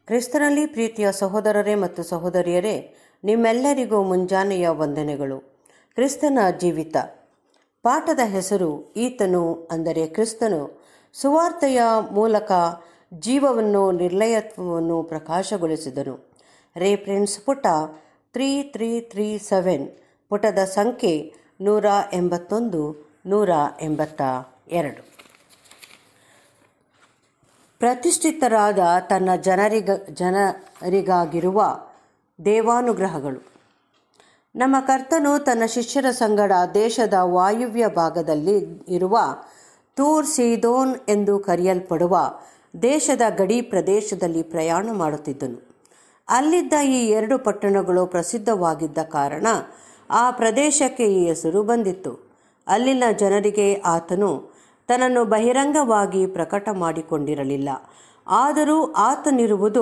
ಕ್ರಿಸ್ತನಲ್ಲಿ ಪ್ರೀತಿಯ ಸಹೋದರರೇ ಮತ್ತು ಸಹೋದರಿಯರೇ ನಿಮ್ಮೆಲ್ಲರಿಗೂ ಮುಂಜಾನೆಯ ವಂದನೆಗಳು ಕ್ರಿಸ್ತನ ಜೀವಿತ ಪಾಠದ ಹೆಸರು ಈತನು ಅಂದರೆ ಕ್ರಿಸ್ತನು ಸುವಾರ್ತೆಯ ಮೂಲಕ ಜೀವವನ್ನು ನಿರ್ಲಯತ್ವವನ್ನು ಪ್ರಕಾಶಗೊಳಿಸಿದನು ರೇಫ್ರೆನ್ಸ್ ಪುಟ ತ್ರೀ ತ್ರೀ ತ್ರೀ ಸೆವೆನ್ ಪುಟದ ಸಂಖ್ಯೆ ನೂರ ಎಂಬತ್ತೊಂದು ನೂರ ಎಂಬತ್ತ ಎರಡು ಪ್ರತಿಷ್ಠಿತರಾದ ತನ್ನ ಜನರಿಗ ಜನರಿಗಾಗಿರುವ ದೇವಾನುಗ್ರಹಗಳು ನಮ್ಮ ಕರ್ತನು ತನ್ನ ಶಿಷ್ಯರ ಸಂಗಡ ದೇಶದ ವಾಯುವ್ಯ ಭಾಗದಲ್ಲಿ ಇರುವ ತೂರ್ ಸೀದೋನ್ ಎಂದು ಕರೆಯಲ್ಪಡುವ ದೇಶದ ಗಡಿ ಪ್ರದೇಶದಲ್ಲಿ ಪ್ರಯಾಣ ಮಾಡುತ್ತಿದ್ದನು ಅಲ್ಲಿದ್ದ ಈ ಎರಡು ಪಟ್ಟಣಗಳು ಪ್ರಸಿದ್ಧವಾಗಿದ್ದ ಕಾರಣ ಆ ಪ್ರದೇಶಕ್ಕೆ ಈ ಹೆಸರು ಬಂದಿತ್ತು ಅಲ್ಲಿನ ಜನರಿಗೆ ಆತನು ತನ್ನನ್ನು ಬಹಿರಂಗವಾಗಿ ಪ್ರಕಟ ಮಾಡಿಕೊಂಡಿರಲಿಲ್ಲ ಆದರೂ ಆತನಿರುವುದು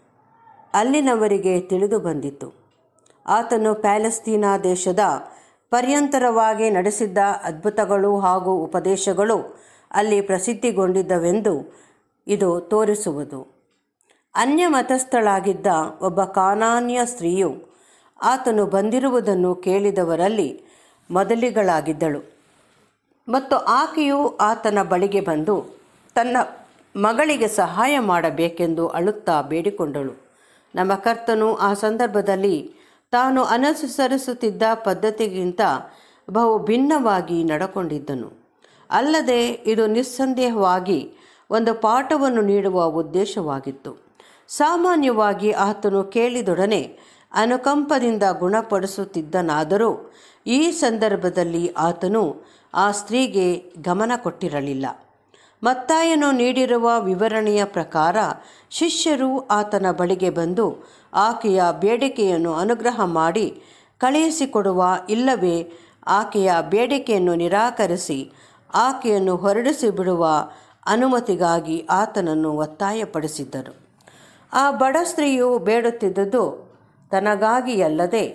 ಅಲ್ಲಿನವರಿಗೆ ತಿಳಿದು ಬಂದಿತ್ತು ಆತನು ಪ್ಯಾಲೆಸ್ತೀನಾ ದೇಶದ ಪರ್ಯಂತರವಾಗಿ ನಡೆಸಿದ್ದ ಅದ್ಭುತಗಳು ಹಾಗೂ ಉಪದೇಶಗಳು ಅಲ್ಲಿ ಪ್ರಸಿದ್ಧಿಗೊಂಡಿದ್ದವೆಂದು ಇದು ತೋರಿಸುವುದು ಅನ್ಯ ಮತಸ್ಥಳಾಗಿದ್ದ ಒಬ್ಬ ಕಾನಾನ್ಯ ಸ್ತ್ರೀಯು ಆತನು ಬಂದಿರುವುದನ್ನು ಕೇಳಿದವರಲ್ಲಿ ಮೊದಲಿಗಳಾಗಿದ್ದಳು ಮತ್ತು ಆಕೆಯು ಆತನ ಬಳಿಗೆ ಬಂದು ತನ್ನ ಮಗಳಿಗೆ ಸಹಾಯ ಮಾಡಬೇಕೆಂದು ಅಳುತ್ತಾ ಬೇಡಿಕೊಂಡಳು ನಮ್ಮ ಕರ್ತನು ಆ ಸಂದರ್ಭದಲ್ಲಿ ತಾನು ಅನುಸರಿಸುತ್ತಿದ್ದ ಪದ್ಧತಿಗಿಂತ ಬಹು ಭಿನ್ನವಾಗಿ ನಡಕೊಂಡಿದ್ದನು ಅಲ್ಲದೆ ಇದು ನಿಸ್ಸಂದೇಹವಾಗಿ ಒಂದು ಪಾಠವನ್ನು ನೀಡುವ ಉದ್ದೇಶವಾಗಿತ್ತು ಸಾಮಾನ್ಯವಾಗಿ ಆತನು ಕೇಳಿದೊಡನೆ ಅನುಕಂಪದಿಂದ ಗುಣಪಡಿಸುತ್ತಿದ್ದನಾದರೂ ಈ ಸಂದರ್ಭದಲ್ಲಿ ಆತನು ಆ ಸ್ತ್ರೀಗೆ ಗಮನ ಕೊಟ್ಟಿರಲಿಲ್ಲ ಮತ್ತಾಯನು ನೀಡಿರುವ ವಿವರಣೆಯ ಪ್ರಕಾರ ಶಿಷ್ಯರು ಆತನ ಬಳಿಗೆ ಬಂದು ಆಕೆಯ ಬೇಡಿಕೆಯನ್ನು ಅನುಗ್ರಹ ಮಾಡಿ ಕಳುಹಿಸಿಕೊಡುವ ಇಲ್ಲವೇ ಆಕೆಯ ಬೇಡಿಕೆಯನ್ನು ನಿರಾಕರಿಸಿ ಆಕೆಯನ್ನು ಹೊರಡಿಸಿ ಬಿಡುವ ಅನುಮತಿಗಾಗಿ ಆತನನ್ನು ಒತ್ತಾಯಪಡಿಸಿದ್ದರು ಆ ಬಡ ಸ್ತ್ರೀಯು ಬೇಡುತ್ತಿದ್ದುದು ತನಗಾಗಿ ಅಲ್ಲದೆ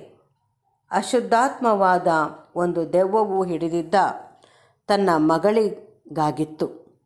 ಅಶುದ್ಧಾತ್ಮವಾದ ಒಂದು ದೆವ್ವವು ಹಿಡಿದಿದ್ದ ತನ್ನ ಮಗಳಿಗಾಗಿತ್ತು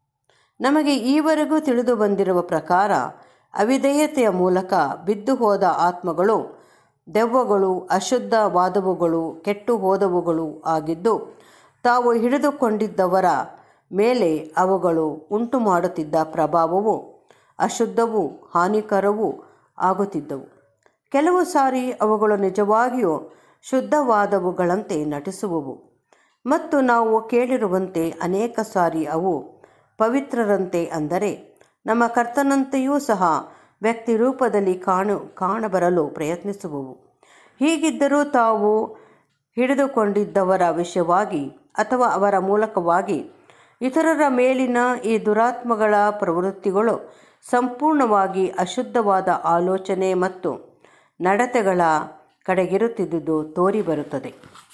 ನಮಗೆ ಈವರೆಗೂ ತಿಳಿದು ಬಂದಿರುವ ಪ್ರಕಾರ ಅವಿಧೇಯತೆಯ ಮೂಲಕ ಬಿದ್ದು ಹೋದ ಆತ್ಮಗಳು ದೆವ್ವಗಳು ಅಶುದ್ಧವಾದವುಗಳು ಕೆಟ್ಟು ಹೋದವುಗಳು ಆಗಿದ್ದು ತಾವು ಹಿಡಿದುಕೊಂಡಿದ್ದವರ ಮೇಲೆ ಅವುಗಳು ಉಂಟು ಮಾಡುತ್ತಿದ್ದ ಪ್ರಭಾವವು ಅಶುದ್ಧವೂ ಹಾನಿಕರವೂ ಆಗುತ್ತಿದ್ದವು ಕೆಲವು ಸಾರಿ ಅವುಗಳು ನಿಜವಾಗಿಯೂ ಶುದ್ಧವಾದವುಗಳಂತೆ ನಟಿಸುವವು ಮತ್ತು ನಾವು ಕೇಳಿರುವಂತೆ ಅನೇಕ ಸಾರಿ ಅವು ಪವಿತ್ರರಂತೆ ಅಂದರೆ ನಮ್ಮ ಕರ್ತನಂತೆಯೂ ಸಹ ವ್ಯಕ್ತಿ ರೂಪದಲ್ಲಿ ಕಾಣು ಕಾಣಬರಲು ಪ್ರಯತ್ನಿಸುವವು ಹೀಗಿದ್ದರೂ ತಾವು ಹಿಡಿದುಕೊಂಡಿದ್ದವರ ವಿಷಯವಾಗಿ ಅಥವಾ ಅವರ ಮೂಲಕವಾಗಿ ಇತರರ ಮೇಲಿನ ಈ ದುರಾತ್ಮಗಳ ಪ್ರವೃತ್ತಿಗಳು ಸಂಪೂರ್ಣವಾಗಿ ಅಶುದ್ಧವಾದ ಆಲೋಚನೆ ಮತ್ತು ನಡತೆಗಳ ಕಡೆಗಿರುತ್ತಿದ್ದುದು ತೋರಿಬರುತ್ತದೆ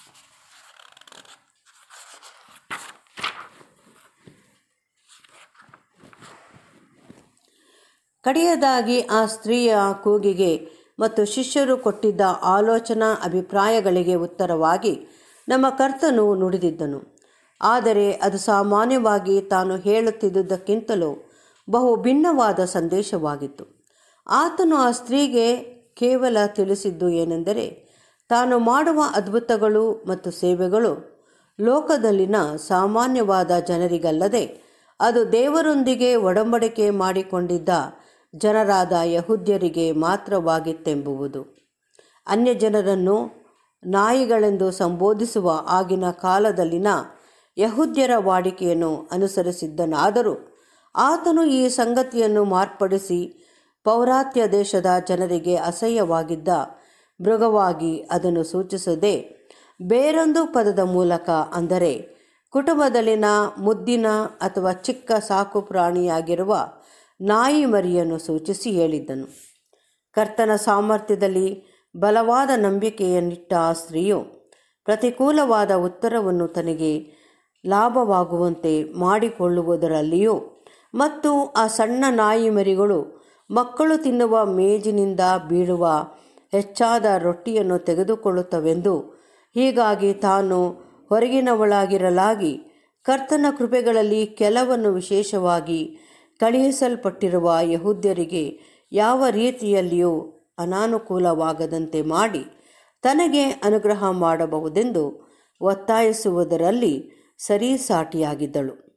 ಕಡೆಯದಾಗಿ ಆ ಸ್ತ್ರೀಯ ಕೂಗಿಗೆ ಮತ್ತು ಶಿಷ್ಯರು ಕೊಟ್ಟಿದ್ದ ಆಲೋಚನಾ ಅಭಿಪ್ರಾಯಗಳಿಗೆ ಉತ್ತರವಾಗಿ ನಮ್ಮ ಕರ್ತನು ನುಡಿದಿದ್ದನು ಆದರೆ ಅದು ಸಾಮಾನ್ಯವಾಗಿ ತಾನು ಹೇಳುತ್ತಿದ್ದುದಕ್ಕಿಂತಲೂ ಬಹು ಭಿನ್ನವಾದ ಸಂದೇಶವಾಗಿತ್ತು ಆತನು ಆ ಸ್ತ್ರೀಗೆ ಕೇವಲ ತಿಳಿಸಿದ್ದು ಏನೆಂದರೆ ತಾನು ಮಾಡುವ ಅದ್ಭುತಗಳು ಮತ್ತು ಸೇವೆಗಳು ಲೋಕದಲ್ಲಿನ ಸಾಮಾನ್ಯವಾದ ಜನರಿಗಲ್ಲದೆ ಅದು ದೇವರೊಂದಿಗೆ ಒಡಂಬಡಿಕೆ ಮಾಡಿಕೊಂಡಿದ್ದ ಜನರಾದ ಯಹುದ್ಯರಿಗೆ ಮಾತ್ರವಾಗಿತ್ತೆಂಬುವುದು ಅನ್ಯ ಜನರನ್ನು ನಾಯಿಗಳೆಂದು ಸಂಬೋಧಿಸುವ ಆಗಿನ ಕಾಲದಲ್ಲಿನ ಯಹುದ್ಯರ ವಾಡಿಕೆಯನ್ನು ಅನುಸರಿಸಿದ್ದನಾದರೂ ಆತನು ಈ ಸಂಗತಿಯನ್ನು ಮಾರ್ಪಡಿಸಿ ಪೌರಾತ್ಯ ದೇಶದ ಜನರಿಗೆ ಅಸಹ್ಯವಾಗಿದ್ದ ಮೃಗವಾಗಿ ಅದನ್ನು ಸೂಚಿಸದೆ ಬೇರೊಂದು ಪದದ ಮೂಲಕ ಅಂದರೆ ಕುಟುಂಬದಲ್ಲಿನ ಮುದ್ದಿನ ಅಥವಾ ಚಿಕ್ಕ ಸಾಕು ಪ್ರಾಣಿಯಾಗಿರುವ ನಾಯಿ ಮರಿಯನ್ನು ಸೂಚಿಸಿ ಹೇಳಿದ್ದನು ಕರ್ತನ ಸಾಮರ್ಥ್ಯದಲ್ಲಿ ಬಲವಾದ ನಂಬಿಕೆಯನ್ನಿಟ್ಟ ಆ ಸ್ತ್ರೀಯು ಪ್ರತಿಕೂಲವಾದ ಉತ್ತರವನ್ನು ತನಗೆ ಲಾಭವಾಗುವಂತೆ ಮಾಡಿಕೊಳ್ಳುವುದರಲ್ಲಿಯೂ ಮತ್ತು ಆ ಸಣ್ಣ ನಾಯಿ ಮರಿಗಳು ಮಕ್ಕಳು ತಿನ್ನುವ ಮೇಜಿನಿಂದ ಬೀಳುವ ಹೆಚ್ಚಾದ ರೊಟ್ಟಿಯನ್ನು ತೆಗೆದುಕೊಳ್ಳುತ್ತವೆಂದು ಹೀಗಾಗಿ ತಾನು ಹೊರಗಿನವಳಾಗಿರಲಾಗಿ ಕರ್ತನ ಕೃಪೆಗಳಲ್ಲಿ ಕೆಲವನ್ನು ವಿಶೇಷವಾಗಿ ಕಳುಹಿಸಲ್ಪಟ್ಟಿರುವ ಯಹೂದ್ಯರಿಗೆ ಯಾವ ರೀತಿಯಲ್ಲಿಯೂ ಅನಾನುಕೂಲವಾಗದಂತೆ ಮಾಡಿ ತನಗೆ ಅನುಗ್ರಹ ಮಾಡಬಹುದೆಂದು ಒತ್ತಾಯಿಸುವುದರಲ್ಲಿ ಸರಿಸಾಟಿಯಾಗಿದ್ದಳು